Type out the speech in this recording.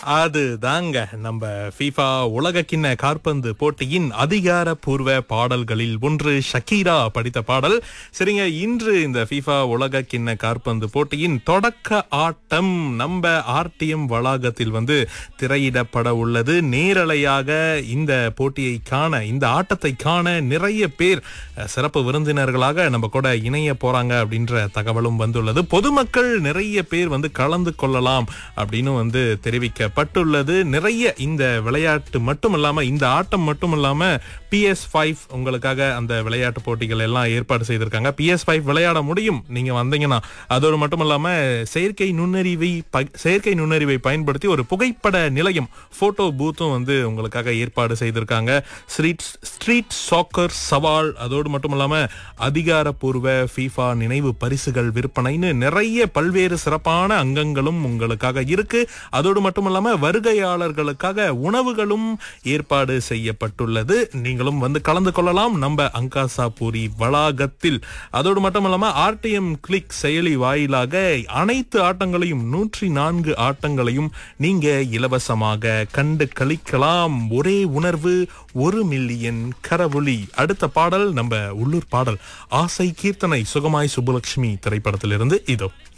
அதுதாங்க நம்ம FIFA உலக கிண்ண காற்பந்து போட்டியின் அதிகாரப்பூர்வ பாடல்களில் ஒன்று ஷக்கீரா படித்த பாடல் சரிங்க இன்று இந்த FIFA உலக கிண்ண காற்பந்து போட்டியின் தொடக்க ஆட்டம் நம்ம ஆர்டிஎம் வளாகத்தில் வந்து திரையிடப்பட உள்ளது நேரலையாக இந்த போட்டியை காண இந்த ஆட்டத்தை காண நிறைய பேர் அஹ், சிறப்பு விருந்தினர்களாக நம்ம கூட இணைய போறாங்க அப்படின்ற தகவலும் வந்துள்ளது பொதுமக்கள் நிறைய பேர் வந்து கலந்து கொள்ளலாம் அப்படின்னு வந்து தெரிவிக்கப்பட்டுள்ளது நிறைய இந்த விளையாட்டு மட்டும் இல்லாம இந்த ஆட்டம் மட்டும் இல்லாம பிஎஸ் ஃபைவ் உங்களுக்காக அந்த விளையாட்டு போட்டிகள் எல்லாம் ஏற்பாடு செய்திருக்காங்க பிஎஸ் ஃபைவ் விளையாட முடியும் நீங்க வந்தீங்கன்னா அதோடு மட்டும் இல்லாம செயற்கை நுண்ணறிவை ப- செயற்கை நுண்ணறிவை பயன்படுத்தி ஒரு புகைப்பட நிலையம் போட்டோ பூத்தும் வந்து உங்களுக்காக ஏற்பாடு செய்திருக்காங்க ஸ்ட்ரீட் ஸ்ட்ரீட் சாக்கர் சவால் அதோடு மட்டும் இல்லாம அதிகாரப்பூர்வ ஃபீஃபா நினைவு பரிசுகள் விற்பனைன்னு நிறைய பல்வேறு சிறப்பான அங்கங்களும் உங்களுக்காக இருக்கு அதோடு மட்டும் இல்லாம வருகையாளர்களுக்காக உணவுகளும் ஏற்பாடு செய்யப்பட்டுள்ளது நீங்களும் வந்து கலந்து கொள்ளலாம் நம்ம அங்காசாபுரி வளாகத்தில் அதோடு மட்டும் இல்லாம ஆர்டிஎம் கிளிக் செயலி வாயிலாக அனைத்து ஆட்டங்களையும் நூற்றி நான்கு ஆட்டங்களையும் நீங்க இலவசமாக கண்டு கழிக்கலாம் ஒரே உணர்வு ஒரு மில்லியன் கரவொலி அடுத்த பாடல் நம்ம உள்ளூர் பாடல் ஆசை கீர்த்தனை சுகமாய் சுப்புலட்சுமி திரைப்படத்திலிருந்து இதோ